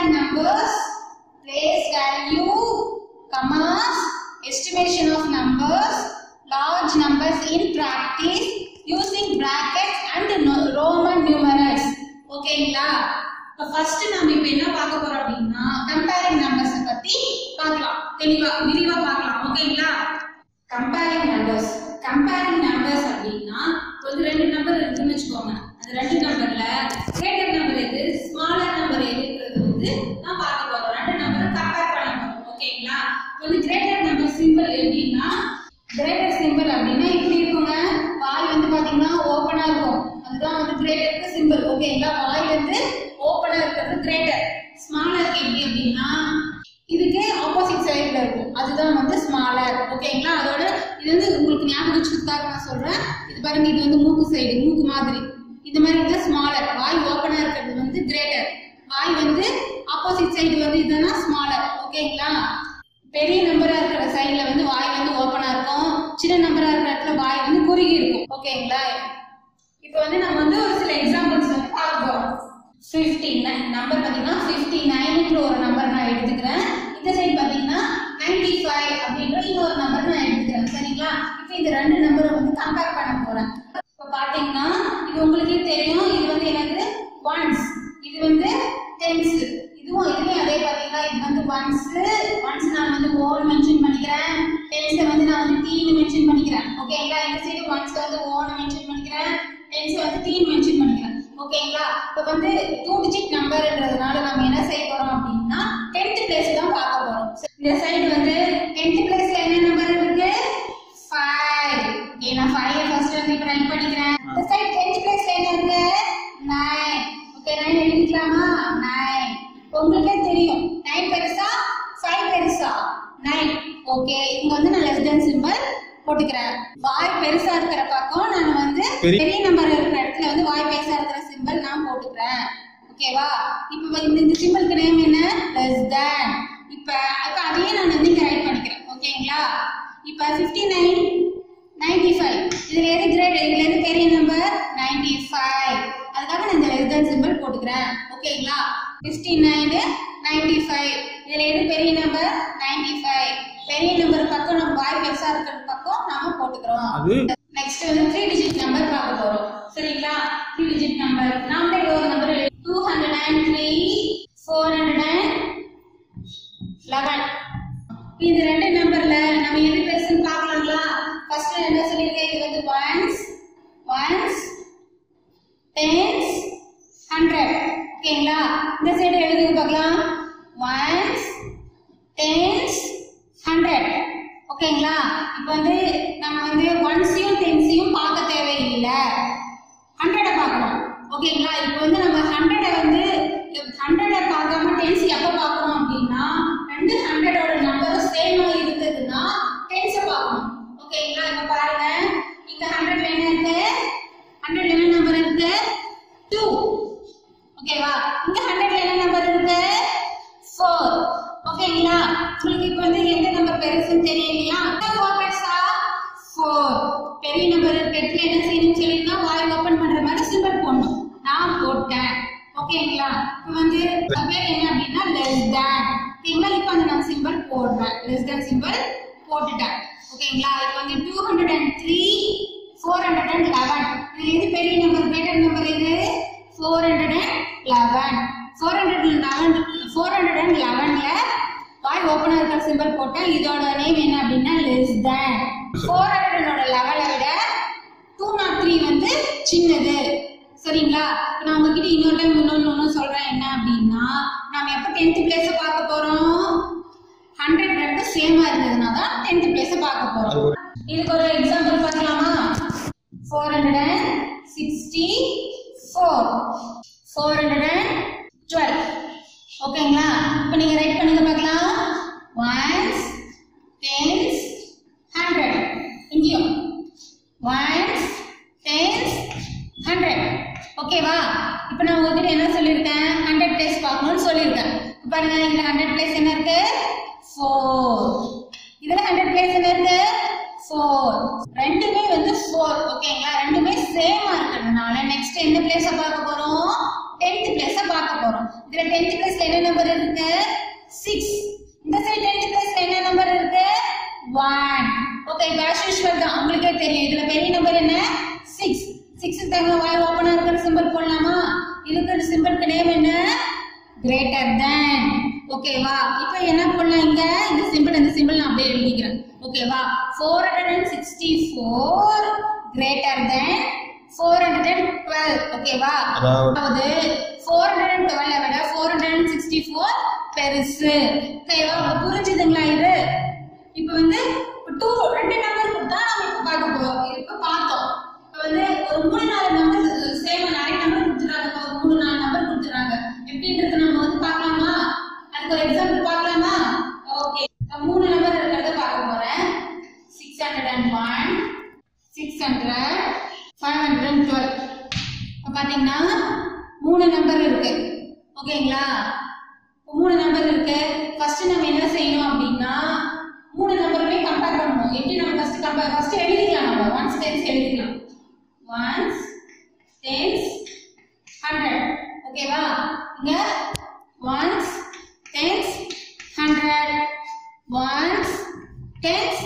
comparing numbers, place value, commas, estimation of numbers, large numbers in practice using brackets and no- Roman numerals. ஓகேங்களா இப்போ first நாம இப்போ என்ன பார்க்க போறோம் அப்படின்னா கம்பேரிங் நம்பர்ஸ் பத்தி பார்க்கலாம் தெளிவா விரிவா பார்க்கலாம் ஓகேங்களா கம்பேரிங் நம்பர்ஸ் கம்பேரிங் நம்பர்ஸ் அப்படின்னா ஒரு ரெண்டு நம்பர் இருக்குன்னு வச்சுக்கோங்க அந்த ரெண்டு நம்பர்ல கிரேட்டர் நம்பர் எது ஸ்மாலர் நம்பர் எதுன்றது வந்து நான் பார்க்க போறோம் ரெண்டு நம்பரும் கம்பேர் பண்ண போறோம் ஓகேங்களா இப்போ வந்து கிரேட்டர் நம்பர் சிம்பிள் எப்படின்னா கிரேட்டர் சிம்பிள் அப்படின்னா இப்படி இருக்குங்க வாய் வந்து பாத்தீங்கன்னா ஓப்பனா இருக்கும் அதுதான் வந்து கிரேட்டருக்கு சிம்பிள் ஓகேங்களா வாய் வந்து ஓப்பனா இருக்கிறது கிரேட்டர் ஸ்மாலருக்கு எப்படி அப்படின்னா இதுக்கு ஆப்போசிட் சைடுல இருக்கும் அதுதான் வந்து ஸ்மாலர் ஓகேங்களா அதோட இது வந்து உங்களுக்கு ஞாபகம் வச்சுக்கிறதுக்காக நான் சொல்றேன் இது பாருங்க இது வந்து மூக்கு சைடு மூக்கு மாதிரி இந்த மாதிரி இருந்தா ஸ்மாலர் வாய் ஓப்பனா இருக்கிறது வந்து கிரேட்டர் வாய் வந்து ஆப்போசிட் சைடு வந்து இதுனா ஸ்மாலர் ஓகேங்களா பெரிய நம்பரா இருக்கிற சைடுல வந்து வாய் வந்து ஓப்பனா இருக்கும் சின்ன நம்பரா இருக்கிற இடத்துல வாய் வந்து குறுகி இருக்கும் ஓகேங்களா இப்போ வந்து நம்ம வந்து ஒரு சில எக்ஸாம்பிள்ஸ் வந்து பார்க்க போறோம் ஃபிஃப்டி நைன் நம்பர் பார்த்தீங்கன்னா ஃபிஃப்டி நைன்ன்ற ஒரு நம்பர் நான் எடுத்துக்கிறேன் இந்த சைடு பார்த்தீங்கன்னா நைன்டி ஃபைவ் அப்படின்ற இன்னொரு நம்பர் நான் எடுத்துக்கிறேன் சரிங்களா இப்போ இந்த ரெண்டு நம்பரை வந்து கம்பேர் பண்ண போறேன் இப்போ பார்த்தீங்கன்னா இது உங்களுக்கே தெரியும் இது வந்து என்னது ஒன்ஸ் இது வந்து டென்ஸ் இதுவும் இதுலயும் அதே பார்த்தீங்கன்னா இது வந்து ஒன்ஸ் ஒன்ஸ் நான் வந்து ஓன் மென்ஷன் பண்ணிக்கிறேன் டென்ஸ் வந்து நான் வந்து டீன்னு மென்ஷன் பண்ணிக்கிறேன் ஓகேங்களா இந்த சைடு ஒன்ஸ் வந்து ஓன் மென்ஷன் பண்ணிக்கிறேன் டென்ஸ் வந்து டீன் மென்ஷன் பண்ணிக்கிறேன் ஓகேங்களா இப்போ வந்து டூ டிஜிட் நம்பர்ன்றதுனால நம்ம என்ன செய்ய போறோம் அப்படின்னா டென்த் பிளேஸ் தான் பார்க்க போறோம் இந்த சைடு வந்து டென்த் பிளேஸ்ல என்ன நம்பர் இருக்கு ஃபைவ் ஓகே நான் ஃபைவ் ஃபர்ஸ்ட் வந்து இப்போ ரைட் பண்ணிக்கிறேன் இந்த சைடு டென்த் பிளேஸ்ல என்ன இருக்கு நைன் ஓகே நைன் எழுதிக்கலாமா நைன் உங்களுக்கே தெரியும் நைன் பெருசா ஃபைவ் பெருசா நைன் ஓகே இங்க வந்து நான் லெஸ் தென் சிம்பிள் போட்டுக்கிறேன் வாய் பெருசா இருக்கிற பக்கம் நான் வந்து பெரிய- பெரிய நம்பர் இருக்கிற இடத்துல வந்து வாய் பெருசா இருக்கிற சிம்பிள் நான் போட்டுக்கிறேன் ஓகேவா இப்போ இந்த இந்த சிம்பிளுக்கு நேம் என்ன லெஸ் தேன் இப்போ இப்போ அதையே நான் வந்து இங்க ரைட் பண்ணிக்கிறேன் ஓகேங்களா இப்போ ஃபிஃப்டி நைன் நைன்டி ஃபைவ் இதுல எது கிரேட் இதுல எது பெரிய நம்பர் நைன்டி ஃபைவ் அதுக்காக நான் இந்த லெஸ் தேன் சிம்பிள் போட்டுக்கிறேன் ஓகேங்களா ஃபிஃப்டி நைனு நைன்டி ஃபைவ் இதுல எது பெரிய நம்பர் நைன்டி ஃபைவ் பெரிய நம்பர் பக்கம் நம்ம வாய் பெருசா இருக்கிற பக்கம் நாம போட்டுக்கிறோம் அது நெக்ஸ்ட் வந்து த்ரீ டிஜிட் நம்பர் பார்க்க போறோம் சரிங்களா த்ரீ டிஜிட் நம்பர் நாமளே ஒரு number two hundred and three four hundred and eleven இந்த ரெண்டு நம்பர்ல நம்ம எது பெருசுன்னு பார்க்கலாங்களா ஃபர்ஸ்ட் என்ன சொல்லியிருக்கேன் இது வந்து ஒன்ஸ் ஒன்ஸ் டென்ஸ் ஹண்ட்ரட் ஓகேங்களா இந்த சைடு எழுதி பார்க்கலாம் ஒன்ஸ் டென்ஸ் ஹண்ட்ரட் ஓகேங்களா இப்போ வந்து நம்ம வந்து ஒன்ஸையும் டென்ஸையும் பார்க்க தேவையில்லை ஹண்ட்ரடை பார்க்கணும் ஓகேங்களா இப்போ வந்து நம்ம ஹண்ட்ரடை வந்து ஹண்ட்ரடை பார்க்காம டென்ஸ் எப்போ பார்க்கணும் அப்படின்னா ரெண்டு ஹண்ட்ரடோட நம்பரும் சேமா இருந்ததுன்னா டென்ஸை பார்க்கணும் ஓகேங்களா இப்போ பாருங்க இங்க ஹண்ட்ரட்ல என்ன இருக்கு ஹண்ட்ரட்ல என்ன நம்பர் இருக்கு டூ ஓகேவா இங்க ஹண்ட்ரட்ல என்ன நம்பர் இருக்கு ஃபோர் ஓகேங்களா உங்களுக்கு இப்போ வந்து எந்த நம்பர் பெருசுன்னு தெரியலையா ஃபோர் பெருசா ஃபோர் பெரிய நம்பர் இருக்க இடத்துல என்ன செய்யணும்னு சொல்லியிருந்தா வாய் ஓப்பன் பண்ற மாதிரி சிம்பிள் போடணும் நான் போட்டேன் ஓகேங்களா இப்போ வந்து அது பேர் என்ன அப்படின்னா லெஸ் தேன் ஓகேங்களா இப்போ அந்த நான் சிம்பிள் போடுறேன் லெஸ் தேன் சிம்பிள் போட்டுட்டேன் ஓகேங்களா இப்போ வந்து two hundred and three four hundred and eleven இது எது பெரிய நம்பர் கிரேட்டர் நம்பர் இது four hundred and eleven four hundred eleven four hundred and லெவன்ல வாய் ஓப்பனாக இருக்கிற சிம்பிள் போட்டேன் இதோட நேம் என்ன அப்படின்னா லெஸ் தேன் ஃபோர் ஹண்ட்ரடோட லெவலை விட டூ நாட் த்ரீ வந்து சின்னது சரிங்களா இப்போ நான் உங்ககிட்ட இன்னொரு டைம் இன்னொன்று ஒன்று சொல்கிறேன் என்ன அப்படின்னா நாம எப்போ டென்த் பிளேஸை பார்க்க போகிறோம் ஹண்ட்ரட் ரெண்டும் சேமாக இருந்ததுனா தான் டென்த் பிளேஸை பார்க்க அது போகிறோம் ஒரு இதுக்கு ஒரு எக்ஸாம்பிள் பார்க்கலாமா four hundred and sixty four four hundred and twelve ஓகேங்களா இப்போ நீங்கள் ரைட் பண்ணுங்க பார்க்கலாம் ஒன்ஸ் டென்ஸ் ஹண்ட்ரட் இங்கேயும் ஒன்ஸ் டென்ஸ் ஹண்ட்ரட் ஓகேவா இப்போ நான் உங்ககிட்ட என்ன சொல்லியிருக்கேன் ஹண்ட்ரட் பிளேஸ் பார்க்கணும்னு சொல்லியிருக்கேன் இப்ப பாருங்க இந்த ஹண்ட்ரட் பிளேஸ் என்ன இருக்கு ஃபோர் இதுல ஹண்ட்ரட் பிளேஸ் என்ன இருக்கு ஃபோர் ரெண்டுமே வந்து ஃபோர் ஓகேங்களா ரெண்டுமே சேமா இருக்கிறதுனால நெக்ஸ்ட் எந்த பிளேஸ பார்க்க போறோம் டென்த் பிளேஸ பார்க்க போறோம் இதுல டென்த் பிளேஸ்ல என்ன நம்பர் இருக்கு சிக்ஸ் இந்த சைடு டென்த் பிளேஸ்ல என்ன நம்பர் இருக்கு ஒன் ஓகே ஆஸ் யூஷுவல் தான் உங்களுக்கே தெரியும் இதுல பெரிய நம்பர் என்ன சிக்ஸ் சிக்ஸ் தங்க வாய் ஓப்பனா இருக்கிற சிம்பிள் போடலாமா இதுக்கு சிம்பிளுக்கு நேம் என்ன கிரேட்டர் தென் ஓகேவா இப்போ என்ன பண்ணலாம் இங்க இந்த சிம்பிள் இந்த சிம்பிள் நான் அப்படியே எழுதிக்கிறேன் ஓகேவா four hundred and sixty four greater than four hundred and twelve ஓகேவா அதாவது- அதாவது ஃபோர் ஹண்ட்ரட் அண்ட் டுவெல் விட four hundred and sixty four பெருசு ஓகேவா உங்களுக்கு புரிஞ்சுதுங்களா இது இப்போ வந்து டூ ரெண்டு நம்பர் கொடுத்தா நம்ம இப்போ பார்க்க போறோம் இப்போ பார்த்தோம் இப்போ வந்து ஒரு மூணு நாலு நம்பர் சேம் நிறைய நம்பர் கொடுத்துறாங்க இப்போ ஒரு மூணு நாலு நம்பர் கொடுத்துறாங்க எப்படின்றது நம்ம வந்து பார்க்கலாமா அதுக்கு ஒரு எக்ஸாம்பிள் பார்க்கலாமா ஓகே மூணு நம்பர் இருக்கிறத பார்க்க போறேன் six hundred and one six hundred five hundred and twelve இப்போ பார்த்தீங்கன்னா மூணு நம்பர் இருக்கு ஓகேங்களா இப்போ மூணு நம்பர் இருக்கு ஃபர்ஸ்ட் நம்ம என்ன செய்யணும் அப்படின்னா மூணு நம்பருமே கம்பேர் பண்ணணும் எப்படி நம்ம ஃபர்ஸ்ட் கம்பேர் ஃபர்ஸ்ட் எழுதிக்கலாம் நம்ம ஒன்ஸ் டென்ஸ் எழுதிக்கலாம் ஒன்ஸ் டென்ஸ் ஹண்ட்ரட் ஓகேவா இங்க ones tens hundred ones tens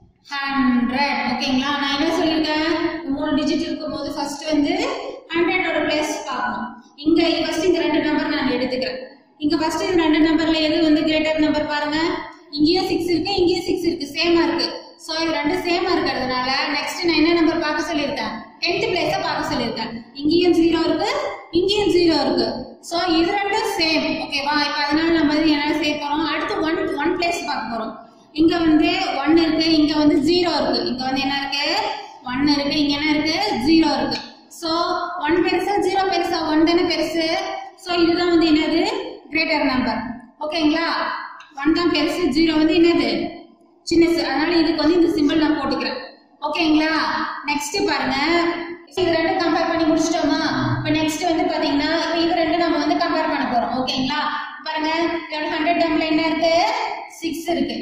hundred ஓகேங்களா நான் என்ன சொல்லியிருக்கேன் மூணு டிஜிட் இருக்கும்போது ஃபர்ஸ்ட் வந்து ஹண்ட்ரடோட பிளேஸ் பார்க்கணும் இங்க ஃபர்ஸ்ட் இந்த ரெண்டு நம்பர் நான் எடுத்துக்கிறேன் இங்க ஃபர்ஸ்ட் இந்த ரெண்டு நம்பர்ல எது வந்து கிரேட்டர் நம்பர் பாருங்க இங்கேயும் சிக்ஸ் இருக்கு இங்கேயும் சிக்ஸ் இருக்கு சேமா இருக்கு ஸோ இது ரெண்டு சேமா இருக்கிறதுனால நெக்ஸ்ட் நான் என்ன நம்பர் பார்க்க சொல்லியிருக்கேன் டென்த் பிளேஸை பார்க்க சொல்லியிருக்கேன் இங்கேயும் ஜீரோ இருக்கு இங்கேயும் ஜீரோ இருக்கு ஸோ இது ரெண்டும் சேம் ஓகேவா இப்போ அதனால நம்ம வந்து என்ன செய்ய போறோம் அடுத்து ஒன் ஒன் பிளேஸ் பார்க்க போறோம் இங்க வந்து ஒன் இருக்கு இங்க வந்து ஜீரோ இருக்கு இங்க வந்து என்ன இருக்கு ஒன் இருக்கு இங்க என்ன இருக்கு ஜீரோ இருக்கு ஸோ ஒன் பெருசா ஜீரோ பெருசா ஒன் தானே பெருசு ஸோ இதுதான் வந்து என்னது கிரேட்டர் நம்பர் ஓகேங்களா ஒன் தான் பெருசு ஜீரோ வந்து என்னது சின்னது அதனால இதுக்கு வந்து இந்த சிம்பிள் நான் போட்டுக்கிறேன் ஓகேங்களா நெக்ஸ்ட் பாருங்க இது ரெண்டு கம்பேர் பண்ணி முடிச்சிட்டோமா இப்போ நெக்ஸ்ட் வந்து பாத்தீங்கன்னா இப்போ இது ரெண்டு நம்ம வந்து கம்பேர் பண்ண போறோம் ஓகேங்களா பாருங்க இதோட ஹண்ட்ரட் டேர்ம்ல என்ன இருக்கு சிக்ஸ் இருக்கு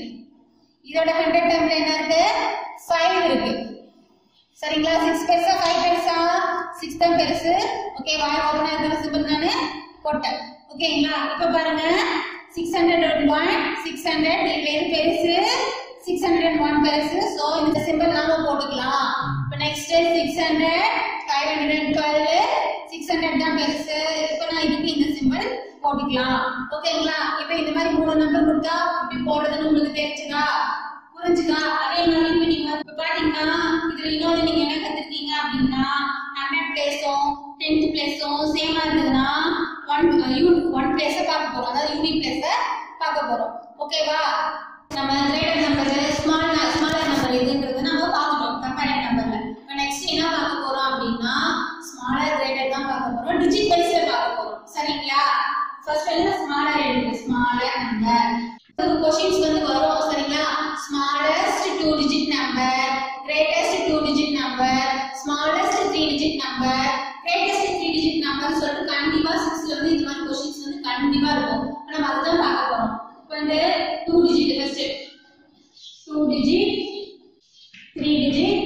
இதோட ஹண்ட்ரட் டேர்ம்ல என்ன இருக்கு ஃபைவ் இருக்கு சரிங்களா சிக்ஸ் பெருசா ஃபைவ் பெருசா சிக்ஸ் தான் பெருசு ஓகே வாய் ஓப்பனா இருக்கிற சிம்பிள் நானு போட்டேன் ஓகேங்களா இப்போ பாருங்க six hundred one six hundred இதுல எது பெருசு சிக்ஸ் ஹண்ட்ரட் அண்ட் ஒன் பெருசு ஸோ இந்த சிம்பிள் நாம போட்டுக்கலாம் இப்போ next six hundred five hundred and twelve six hundred தான் பெருசு இப்போ நான் இதுக்கு இந்த சிம்பிள் போட்டுக்கலாம் ஓகேங்களா இப்போ இந்த மாதிரி மூணு நம்பர் கொடுத்தா இப்படி போடுறதுன்னு உங்களுக்கு தெரிஞ்சுதா புரிஞ்சுதா அதே மாதிரி இப்ப நீங்க இப்ப பாத்தீங்கன்னா இதுல இன்னொரு நீங்க என்ன கத்துருக்கீங்க அப்படின்னா ஹண்ட்ரட் பிளேஸும் டென்த் பிளேஸும் சேமா இருந்ததுன்னா ஒன் ஒன் பிளேஸ பார்க்க போறோம் அதாவது யூனிட் பிளேஸ பார்க்க போறோம் ஓகேவா நம்ம greater number small smaller number எதுன்றது நம்ம பார்த்துட்டோம் கம்பேரிங் நம்பர்ல இப்போ நெக்ஸ்ட் என்ன பார்க்க போறோம் அப்படின்னா ஸ்மாலர் கிரேட்டர் தான் பார்க்க போறோம் டிஜிட் வைஸ்ல பார்க்க போறோம் சரிங்களா ஃபர்ஸ்ட் வந்து ஸ்மாலர் எழுதுங்க ஸ்மாலர் நம்பர் கொஷின்ஸ் வந்து வரும் சரிங்களா smallest two digit number greatest two digit number smallest three digit number greatest three digit number சொல்லிட்டு கண்டிப்பா சிக்ஸ்ல வந்து இந்த மாதிரி கொஷின்ஸ் வந்து கண்டிப்பா இருக்கும் இப்ப நம்ம அதுதான் பார்க்க போறோம் இப்போ வந்து two digit first two digit three digit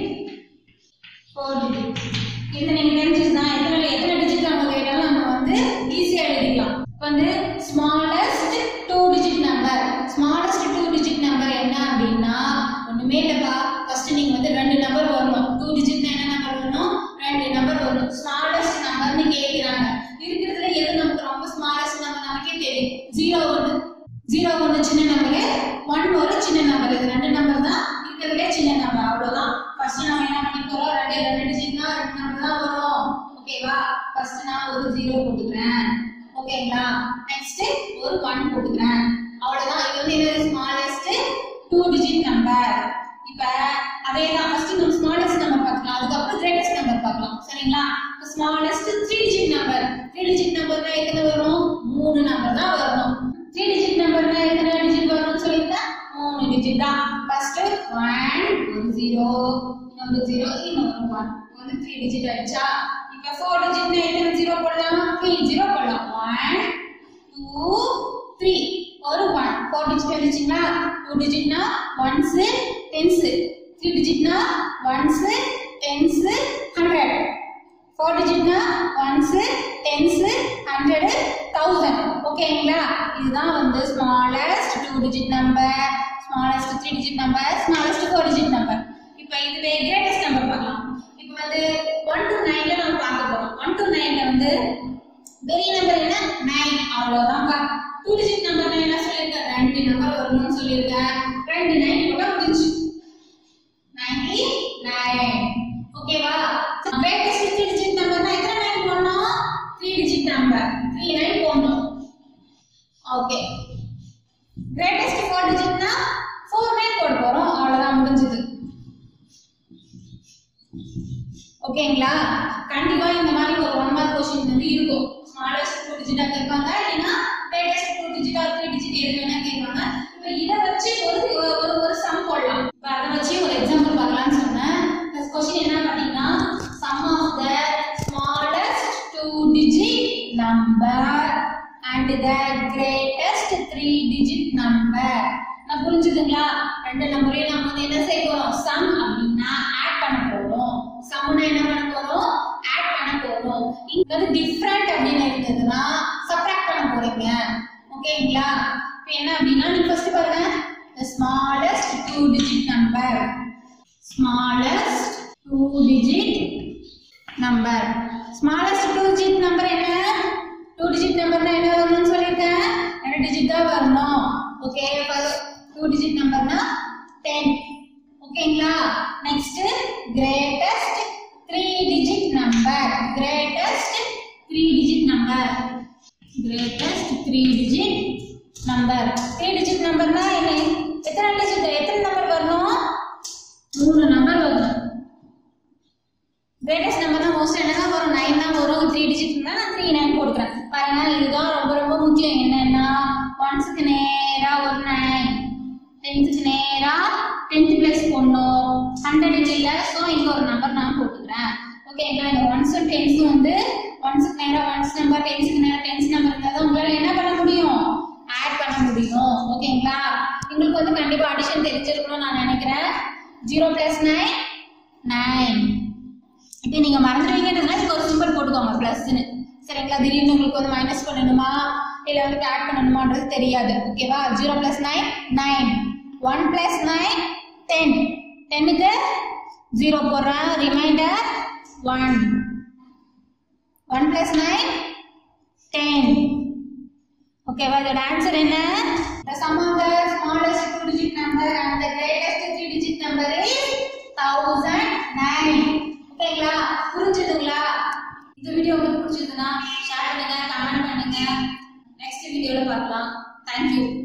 four digit இது நீங்க தெரிஞ்சுச்சுன்னா எத்தனை எத்தனை டிஜிட் நம்ம கேட்டாலும் நம்ம வந்து ஈஸியா எழுதிக்கலாம் இப்போ வந்து smallest two digit number smallest two digit number என்ன அப்படின்னா ஒண்ணுமே இல்லப்பா ஃபர்ஸ்ட் நீங்க வந்து ரெண்டு நம்பர் வரணும் டூ டிஜிட்னா என்ன நம்பர் வரணும் ரெண்டு நம்பர் வரணும் ஸ்மாலஸ்ட் நம்பர்னு கேட்கிறாங்க இருக்கிறதுல எது நமக்கு ரொம்ப ஸ்மாலஸ்ட் நம்பர் நமக்கே தெரியும் ஜீரோ ஒன்று ஜீரோ ஒன்று சின்ன நம்பரு ஒன் ஒரு சின்ன நம்பர் இது ரெண்டு நம்பர் தான் இருக்கிறதுலே சின்ன நம்பர் அவ்வளவுதான் ஃபர்ஸ்ட் நம்ம என்ன பண்ண போறோம் ரெண்டு ரெண்டு டிஜிட்னா ரெண்டு நம்பர் தான் வரும் ஓகேவா ஃபர்ஸ்ட் நான் ஒரு ஜீரோ போட்டுக்கிறேன் ஓகேங்களா நெக்ஸ்ட் ஒரு ஒன் போட்டுக்கிறேன் அவ்வளவுதான் இது வந்து என்னது ஸ்மாலஸ்ட் டூ டிஜிட் நம்பர் இப்ப அதே தான் ஃபர்ஸ்ட் நம்ம ஸ்மாலஸ்ட் நம்பர் பார்க்கலாம் அதுக்கப்புறம் கிரேட்டஸ்ட் நம்பர் பார்க்கலாம் சரிங்களா இப்போ smallest three digit number three digit நம்பர்னா எத்தனை வரும் மூணு நம்பர் தான் வரணும் த்ரீ டிஜிட் நம்பர்னா எத்தனை டிஜிட் வரும்னு சொல்லியிருந்தா மூணு டிஜிட் தான் ஃபர்ஸ்ட் ஒன் ஒரு ஜீரோ இன்னொரு ஜீரோ இன்னொரு ஒன் வந்து த்ரீ டிஜிட் ஆயிடுச்சா இப்போ ஃபோர் டிஜிட்னா எத்தனை ஜீரோ போடலாம் த்ரீ ஜீரோ போடலாம் ஒன் டூ த்ரீ ஒரு ஒன் ஃபோர் டிஜிட் வந்துச்சுங்களா டூ டிஜிட்னா ஒன்ஸு டென்ஸு த்ரீ டிஜிட்னா ஒன்ஸு டென்ஸு ஹண்ட்ரட் ஃபோர் டிஜிட்னா ஒன்ஸு டென்ஸு ஹண்ட்ரடு தௌசண்ட் ஓகேங்களா இதுதான் வந்து smallest two digit number smallest three digit number smallest four digit number இப்போ இதுவே கிரேட்டஸ்ட் நம்பர் பார்க்கலாம் இப்போ வந்து ஒன் டு நைன்ல நம்ம பார்க்க போறோம் ஒன் டு நைன்ல வந்து பெரிய நம்பர் என்ன நைன் அவ்வளவுதான்ப்பா டூ டிஜிட் நம்பர் நான் என்ன சொல்லியிருக்கேன் ரெண்டு நம்பர் வரணும்னு சொல்லியிருக்கேன் ரெண்டு நைன் கூட முடிஞ்சு நைன்டி நைன் ஓகேவா கிரேட்டஸ்ட் த்ரீ டிஜிட் நம்பர்னா எத்தனை நைன் போடணும் three digit number three nine போடணும் ஓகே கிரேட்டஸ்ட் ஃபோர் டிஜிட்னா ஃபோர் நைன் போட போறோம் அவ்வளவுதான் முடிஞ்சது ஓகேங்களா கண்டிப்பா இந்த மாதிரி ஒரு ஒன் மார்க் கொஸ்டின் வந்து இருக்கும் ஸ்மாலஸ்ட் டூ டிஜிட்டா கேட்பாங்க இல்லைன்னா கிரேட்டஸ்ட் டூ டிஜிட்டா த்ரீ டிஜிட் எது வேணா கேட்பாங்க இப்போ இதை வச்சு ஒரு ஒரு ஒரு ஒரு சம் போடலாம் இப்போ அதை வச்சு ஒரு எக்ஸாம்பிள் பார்க்கலாம்னு சொன்னேன் இந்த கொஸ்டின் என்ன பார்த்தீங்கன்னா sum of the smallest two digit number and the greatest three digit number நான் புரிஞ்சுதுங்களா ரெண்டு நம்பரையும் நம்ம வந்து என்ன செய்ய போறோம் சம் அப்படின்னா ஆட் பண்ண போறோம் சம்னா என்ன பண்ண போறோம் ஆட் பண்ண போறோம் இங்க வந்து டிஃப்ரெண்ட் அப்படின்னு இருந்ததுன்னா சப்ராக்ட் பண்ண போறீங்க ஓகேங்களா இப்போ என்ன அப்படின்னா நீங்க ஃபர்ஸ்ட் பாருங்க the smallest two digit number smallest two digit number smallest two digit number என்ன டூ டிஜிட் நம்பர்னா என்ன வரணும்னு சொல்லியிருக்கேன் ரெண்டு டிஜிட் தான் வரணும் ஓகே டூ டிஜிட் நம்பர்னா டென் ஓகேங்களா next greatest three digit number greatest three digit number greatest three digit number three digit நம்பர்னா என்ன எத்தனை டிஜிட் எத்தனை நம்பர் வரணும் மூணு நம்பர் வரணும் கிரேட்டஸ்ட் நம்பர் தான் மோஸ்ட் என்ன தான் வரும் நைன் தான் வரும் த்ரீ டிஜிட்னா நான் த்ரீ நைன் கொடுக்குறேன் பாருங்க இதுதான் ரொம்ப ரொம்ப முக்கியம் என்னன்னா ஒன்ஸுக்கு நேரா ஒரு நைன் டென்த்துக்கு நேரா டென்த் பிளஸ் போடணும் ஹண்ட்ரட் இல்ல ஸோ இங்க ஒரு நம்பர் நான் போட்டுக்கிறேன் ஓகேங்களா இந்த ஒன்ஸும் டென்ஸும் வந்து ஒன்ஸுக்கு நேரா ஒன்ஸ் நம்பர் டென்ஸுக்கு நேரா டென்ஸ் நம்பர் இருந்தால் தான் உங்களால என்ன பண்ண முடியும் ஆட் பண்ண முடியும் ஓகேங்களா உங்களுக்கு வந்து கண்டிப்பா அடிஷன் தெரிஞ்சிருக்கணும்னு நான் நினைக்கிறேன் ஜீரோ பிளஸ் நைன் நைன் இப்போ நீங்க மறந்துடுவீங்கன்றதுனால இதுக்கு ஒரு சிம்பிள் போட்டுக்கோங்க ப்ளஸ்ன்னு சரிங்களா திடீர்னு உங்களுக்கு வந்து மைனஸ் பண்ணணுமா இல்ல வந்து ஆட் பண்ணணுமான்றது தெரியாது ஓகேவா zero plus nine nine one plus nine ten டென்னுக்கு ஜீரோ போடுறேன் remainder one one plus nine ten ஓகேவா இதோட ஆன்சர் என்ன the sum of the smallest two digit number and the greatest three digit number is 1009 ஓகேங்களா புரிஞ்சுதுங்களா இந்த video உங்களுக்கு பிடிச்சதுன்னா ஷேர் பண்ணுங்க கமெண்ட் பண்ணுங்க நெக்ஸ்ட் வீடியோல பார்க்கலாம் தேங்க்யூ